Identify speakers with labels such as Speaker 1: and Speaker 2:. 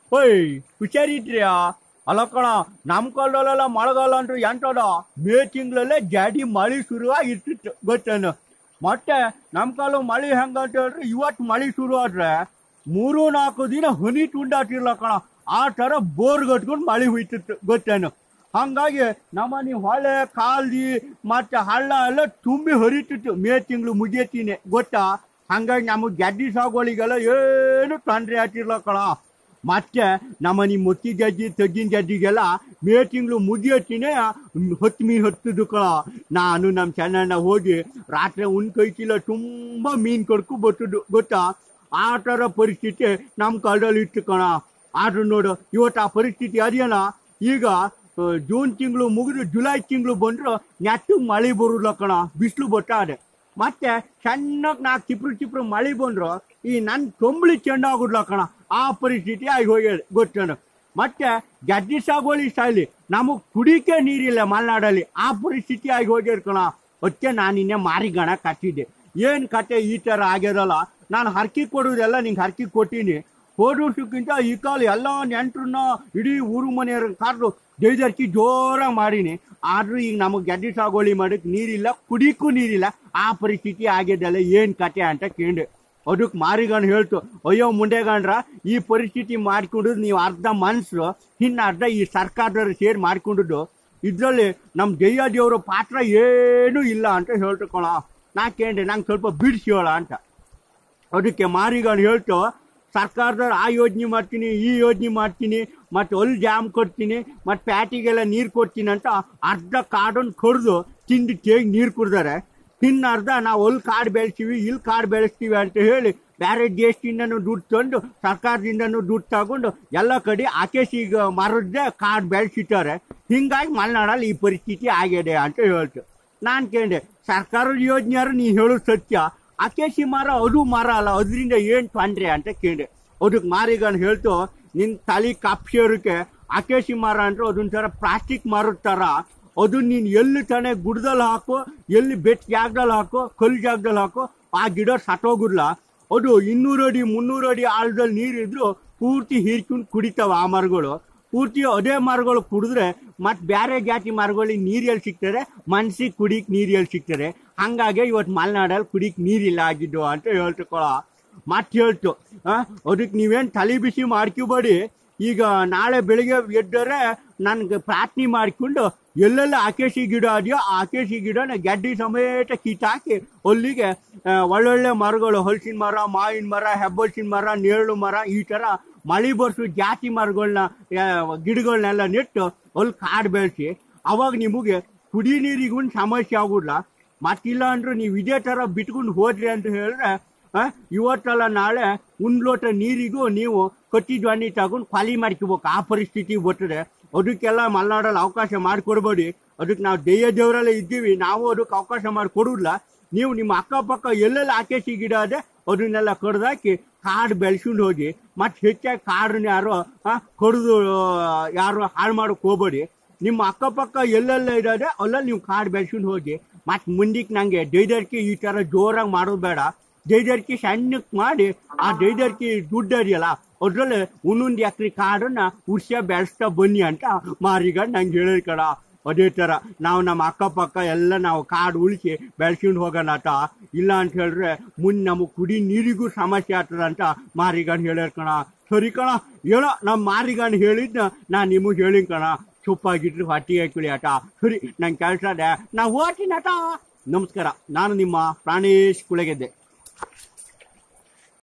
Speaker 1: ಓಯ್ ಹುಷಾರಿದ್ರ್ಯಾ ಅಲ್ಲ ಕಣ ನಮ್ಮ ಕಾಲದಲ್ಲೆಲ್ಲ ಮಳೆಗಾಲ ಅಂದ್ರೆ ಎಂಟದ ಮೇ ತಿಂಗಳಲ್ಲೇ ಜಾಡಿ ಮಳೆ ಶುರುವಾಗಿರ್ತಿತ್ತು ಗೊತ್ತೇನು ಮತ್ತೆ ನಮ್ಮ ಕಾಲ ಮಳೆ ಹೆಂಗಂತ ಹೇಳ್ರೆ ಇವತ್ತು ಮಳೆ ಶುರು ಆದ್ರೆ ಮೂರು ನಾಲ್ಕು ದಿನ ಹನಿ ತುಂಡಾಟಿರ್ಲ ಕಣ ಆ ಥರ ಬೋರ್ ಕಟ್ಕೊಂಡು ಮಳೆ ಹುಯ್ತಿತ್ತು ಗೊತ್ತೇನು ಹಂಗಾಗಿ ನಮ್ಮನೆ ಹೊಳೆ ಕಾಲ್ದಿ ಮತ್ತೆ ಹಳ್ಳ ಎಲ್ಲ ತುಂಬಿ ಹರಿತಿತ್ತು ಮೇ ತಿಂಗಳು ಮುಗಿಯತೀನಿ ಗೊತ್ತಾ ಹಂಗಾಗಿ ನಮಗೆ ಗಡ್ಡಿ ಸಾಗುವಳಿಗೆಲ್ಲ ಏನು ತೊಂದರೆ ಆಗ್ತಿರ್ಲ ಕಣ ಮತ್ತೆ ನಮ್ಮನಿ ಮುತ್ತಿ ಗಜ್ಜಿ ತಗ್ಗಿನ ಗಡ್ಡಿಗೆಲ್ಲ ಮೇ ತಿಂಗಳು ಮುಗಿಯತ್ತಿನೇ ಹೊತ್ತು ಮೀನು ಹತ್ತದು ಕಣ ನಾನು ನಮ್ಮ ಚೆನ್ನಣ್ಣ ಹೋಗಿ ರಾತ್ರಿ ಉಣ್ ಕೈಕಿಲ್ಲ ತುಂಬ ಮೀನು ಕಡ್ಕೊ ಬರ್ತದ್ದು ಗೊತ್ತಾ ಆ ಥರ ಪರಿಸ್ಥಿತಿ ನಮ್ಮ ಕಾಲದಲ್ಲಿ ಇತ್ತು ಕಣ ಆದ್ರೂ ನೋಡು ಇವತ್ತು ಆ ಪರಿಸ್ಥಿತಿ ಅದೇನ ಈಗ ಆ, ಜೂನ್ ತಿಂಗಳು ಮುಗಿದು ಜುಲೈ ತಿಂಗಳು ಬಂದ್ರು ನೆಟ್ಟು ಮಳೆ ಬರುಲ್ಲ ಕಣ ಬಿಸಿಲು ಬಟ್ಟಾದೆ ಮತ್ತೆ ಚೆನ್ನಾಗಿ ನಾಲ್ಕು ಚಿಪ್ರು ಚಿಪ್ರು ಮಳೆ ಬಂದ್ರು ಈ ನನ್ನ ಕಂಬಳಿ ಚೆಂಡಾಗುಡ್ಲ ಕಣ ಆ ಪರಿಸ್ಥಿತಿ ಆಗಿ ಹೋಗ್ಯದ ಗೊತ್ತೇನು ಮತ್ತೆ ಗಡ್ಡಿ ಸಾಗೋಳಿ ಸ್ಟೈಲಿ ನಮಗ್ ಕುಡಿಕೆ ನೀರಿಲ್ಲ ಮಲೆನಾಡಲ್ಲಿ ಆ ಪರಿಸ್ಥಿತಿ ಆಗಿ ಹೋಗ್ಯದ ಕಣ ಅದಕ್ಕೆ ನಾನು ಇನ್ನೇ ಮಾರಿಗಣ ಕಟ್ಟಿದ್ದೆ ಏನ್ ಕತೆ ಈ ತರ ಆಗ್ಯದಲ್ಲ ನಾನು ಹರ್ಕಿ ಕೊಡೋದೆಲ್ಲ ನಿಂಗೆ ಹರ್ಕಿ ಕೊಟ್ಟಿನಿ ಹೋದ ವರ್ಷಕ್ಕಿಂತ ಈ ಕಾಲ ಎಲ್ಲ ನೆಂಟ್ರನ್ನ ಇಡೀ ಊರು ಮನೆಯವ್ರ ಕಾರ್ದು ಜೈದರ್ಕಿ ಜೋರಾಗಿ ಮಾಡೀನಿ ಆದ್ರೂ ಈಗ ನಮಗೆ ಗಡ್ಡಿ ಸಾಗೋಳಿ ಮಾಡಕ್ ನೀರಿಲ್ಲ ಕುಡಿಕ್ಕೂ ನೀರಿಲ್ಲ ಆ ಪರಿಸ್ಥಿತಿ ಆಗ್ಯದಲ್ಲ ಏನ್ ಕತೆ ಅಂತ ಕೇಂಡೆ ಅದಕ್ಕೆ ಮಾರಿಗಣ್ಣ ಹೇಳ್ತು ಅಯ್ಯೋ ಮುಂಡೆಗಣ್ರ ಈ ಪರಿಸ್ಥಿತಿ ಮಾಡ್ಕೊಂಡು ನೀವು ಅರ್ಧ ಮನ್ಸು ಇನ್ನು ಅರ್ಧ ಈ ಸರ್ಕಾರದವ್ರು ಸೇರಿ ಮಾಡ್ಕೊಂಡದ್ದು ಇದ್ರಲ್ಲಿ ನಮ್ಮ ಜಯ ದೇವ್ರ ಪಾತ್ರ ಏನೂ ಇಲ್ಲ ಅಂತ ಹೇಳ್ತು ಕಣ ನಾ ಕೇಂಡೆ ನಂಗೆ ಸ್ವಲ್ಪ ಬಿಡಿಸಿ ಹೇಳ ಅಂತ ಅದಕ್ಕೆ ಮಾರಿಗಣ್ಣ ಹೇಳ್ತು ಸರ್ಕಾರದವ್ರು ಆ ಯೋಜನೆ ಮಾಡ್ತೀನಿ ಈ ಯೋಜನೆ ಮಾಡ್ತೀನಿ ಮತ್ತು ಅಲ್ಲಿ ಜಾಮ್ ಕೊಡ್ತೀನಿ ಮತ್ತು ಪ್ಯಾಟಿಗೆಲ್ಲ ನೀರು ಕೊಡ್ತೀನಿ ಅಂತ ಅರ್ಧ ಕಾಡನ್ನು ಕಡ್ದು ತಿಂದು ತೇಗಿ ನೀರು ಕುಡ್ದಾರೆ ಇನ್ನು ಅರ್ಧ ನಾವು ಅಲ್ಲಿ ಕಾಡು ಬೆಳೆಸ್ತೀವಿ ಇಲ್ಲಿ ಕಾಡು ಬೆಳೆಸ್ತೀವಿ ಅಂತ ಹೇಳಿ ಬೇರೆ ದೇಶದಿಂದನೂ ದುಡ್ಡು ತಂದು ಸರ್ಕಾರದಿಂದನೂ ದುಡ್ಡು ತಗೊಂಡು ಎಲ್ಲ ಕಡೆ ಆಕೇಶಿಗೆ ಮರದ್ದೇ ಕಾಡು ಬೆಳೆಸಿದ್ದಾರೆ ಹಿಂಗಾಗಿ ಮಲೆನಾಡಲ್ಲಿ ಈ ಪರಿಸ್ಥಿತಿ ಆಗಿದೆ ಅಂತ ಹೇಳ್ತು ನಾನು ಕೇಳಿದೆ ಸರ್ಕಾರದ ಯೋಜನೆಯಾರು ನೀ ಹೇಳೋದು ಸತ್ಯ ಅಕೇಶಿ ಮರ ಅದು ಮರ ಅಲ್ಲ ಅದರಿಂದ ಏನು ತೊಂದರೆ ಅಂತ ಕೇಳಿದೆ ಅದಕ್ಕೆ ಮಾರಿಗನ್ ಹೇಳ್ತು ನಿನ್ ತಲೆ ಕಾಪ್ಸೋರಕ್ಕೆ ಅಕೇಶಿ ಮರ ಅಂದ್ರೆ ಅದೊಂಥರ ಪ್ಲಾಸ್ಟಿಕ್ ಮರದ ಥರ ಅದು ನೀನು ಎಲ್ಲಿ ತಾನೇ ಗುಡ್ದಲ್ಲಿ ಹಾಕು ಎಲ್ಲಿ ಬೆಟ್ ಜಾಗದಲ್ಲಿ ಹಾಕು ಕಲ್ಲು ಜಾಗದಲ್ಲಿ ಹಾಕು ಆ ಗಿಡ ಸತ್ತೋಗುಲ್ಲ ಅದು ಇನ್ನೂರು ಅಡಿ ಮುನ್ನೂರು ಅಡಿ ಆಳದಲ್ಲಿ ನೀರಿದ್ರು ಪೂರ್ತಿ ಹೀರ್ಕೊಂಡು ಕುಡಿತಾವ ಆ ಮರಗಳು ಪೂರ್ತಿ ಅದೇ ಮರಗಳು ಕುಡಿದ್ರೆ ಮತ್ತೆ ಬೇರೆ ಜಾತಿ ಮರಗಳಿಗೆ ನೀರು ಎಲ್ಲಿ ಸಿಗ್ತದೆ ಮನ್ಸಿಗೆ ಕುಡಿಕ್ ನೀರು ಎಲ್ಲಿ ಸಿಗ್ತದೆ ಹಂಗಾಗಿ ಇವತ್ತು ಮಲೆನಾಡಲ್ಲಿ ಕುಡಿಕ್ ನೀರಿಲ್ಲ ಆಗಿದ್ದು ಅಂತ ಹೇಳ್ತಕೊಳ ಮತ್ತೆ ಹೇಳ್ತು ಆ, ಅದಕ್ಕೆ ನೀವೇನು ತಲೆ ಬಿಸಿ ಮಾಡ್ಕೋಬೇಡಿ ಈಗ ನಾಳೆ ಬೆಳಿಗ್ಗೆ ಎದ್ದರೆ ನನ್ಗೆ ಪ್ರಾರ್ಥನೆ ಮಾಡಿಕೊಂಡು ಎಲ್ಲೆಲ್ಲ ಆಕೇಶಿ ಗಿಡ ಇದೆಯೋ ಆ ಆಕೇಶಿ ಗಿಡನ ಗಡ್ಡಿ ಸಮೇತ ಕಿತ್ತಾಕಿ ಅಲ್ಲಿಗೆ ಆ, ಒಳ್ಳೊಳ್ಳೆ ಮರಗಳು ಹಲಸಿನ ಮರ ಮಾವಿನ ಮರ ಹೆಬ್ಬಲ್ಸಿನ ಮರ ನೇರಳು ಮರ ಈ ಥರ ಮಳೆ ಬರ್ಸು ಜಾತಿ ಮರಗಳನ್ನ ಗಿಡಗಳನ್ನೆಲ್ಲ ನೆಟ್ಟು ಅಲ್ಲಿ ಕಾಡು ಬೆಳೆಸಿ ಅವಾಗ ನಿಮಗೆ ಕುಡಿ ನೀರಿಗೂ ಸಮಸ್ಯೆ ಆಗೋಲ್ಲ ಮತ್ತಿಲ್ಲ ಅಂದ್ರೆ ನೀವು ಇದೇ ಥರ ಬಿಟ್ಕೊಂಡು ಹೋದ್ರಿ ಅಂತ ಹೇಳಿದ್ರೆ ಆ, ಇವತ್ತಲ್ಲ ನಾಳೆ ಒಂದು ಲೋಟ ನೀರಿಗೂ ನೀವು ಕಟ್ಟಿ ಜ್ವಾನಿ ತಗೊಂಡು ಖಾಲಿ ಮಾಡ್ಕೋಬೇಕು ಆ ಪರಿಸ್ಥಿತಿ ಬರ್ತದೆ ಅದಕ್ಕೆಲ್ಲ ಮಲೆನಾಡಲ್ಲಿ ಅವಕಾಶ ಮಾಡಿಕೊಡ್ಬೇಡಿ ಅದಕ್ಕೆ ನಾವು ದೆಯ್ಯ ದೇವರಲ್ಲೇ ಇದ್ದೀವಿ ನಾವು ಅದಕ್ಕೆ ಅವಕಾಶ ಮಾಡಿಕೊಡೋದಿಲ್ಲ ನೀವು ನಿಮ್ಮ ಅಕ್ಕಪಕ್ಕ ಎಲ್ಲೆಲ್ಲ ಆಕೇಶಿ ಗಿಡ ಇದೆ ಅದನ್ನೆಲ್ಲ ಕಡ್ದಾಕಿ ಕಾಡು ಬೆಳೆಸ್ಕೊಂಡು ಹೋಗಿ ಮತ್ತೆ ಹೆಚ್ಚಾಗಿ ಕಾಡನ್ನ ಯಾರು ಆ, ಕಡ್ದು ಆ, ಯಾರು ಹಾಳು ಮಾಡೋಕೆ ಹೋಗ್ಬೇಡಿ ನಿಮ್ಮ ಅಕ್ಕಪಕ್ಕ ಎಲ್ಲೆಲ್ಲ ಇರೋದೆ ಅಲ್ಲಲ್ಲಿ ನೀವು ಕಾಡು ಬೆಳೆಸ್ಕೊಂಡು ಹೋಗಿ ಮತ್ತೆ ಮುಂದಕ್ಕೆ ನನಗೆ ದೈದರ್ಕಿ ಈ ಥರ ಜೋರಾಗಿ ಮಾಡೋದು ಬೇಡ ದೈದರ್ಕಿ ಸಣ್ಣಕ್ಕೆ ಮಾಡಿ ಆ ದೈದರ್ಕಿ ದುಡ್ಡು ಇದೆಯಲ್ಲ ಅದ್ರಲ್ಲಿ ಒಂದೊಂದು ಎಕರೆ ಕಾಡನ್ನ ಉರ್ಸ್ಯ ಬೆಳೆಸ್ತಾ ಬನ್ನಿ ಅಂತ ಮಾರಿಗ ನಂಗೆ ಹೇಳಿದ ಕಡ ಅದೇ ಥರ ನಾವು ನಮ್ಮ ಅಕ್ಕಪಕ್ಕ ಎಲ್ಲ ನಾವು ಕಾಡು ಉಳಿಸಿ ಬೆಳೆಸ್ಕೊಂಡು ಹೋಗೋಣ ಆತ ಇಲ್ಲ ಅಂತ ಹೇಳಿದ್ರೆ ಮುಂದೆ ನಮಗೆ ಕುಡಿ ನೀರಿಗೂ ಸಮಸ್ಯೆ ಆಗ್ತದ ಅಂತ ಮಾರಿಗಣ್ಣ ಹೇಳ್ಯಾರ ಕಣ ಸರಿ ಕಣ ಏನೋ ನಮ್ಮ ಮಾರಿಗಣ್ಣ ಹೇಳಿದ್ನ ನಾನು ನಿಮಗೆ ಹೇಳಿನ ಕಣ ಚುಪ್ಪಾಗಿಟ್ರಿ ಹೊಟ್ಟಿಗೆ ಹಾಕಿಳಿ ಆಟ ಸರಿ ನಂಗೆ ಕೆಲಸ ಇದೆ ನಾ ಓದ್ತೀನಿ ಆಟ ನಮಸ್ಕಾರ ನಾನು ನಿಮ್ಮ ಪ್ರಾಣೇಶ್ ಕುಳಗೆದ್ದೆ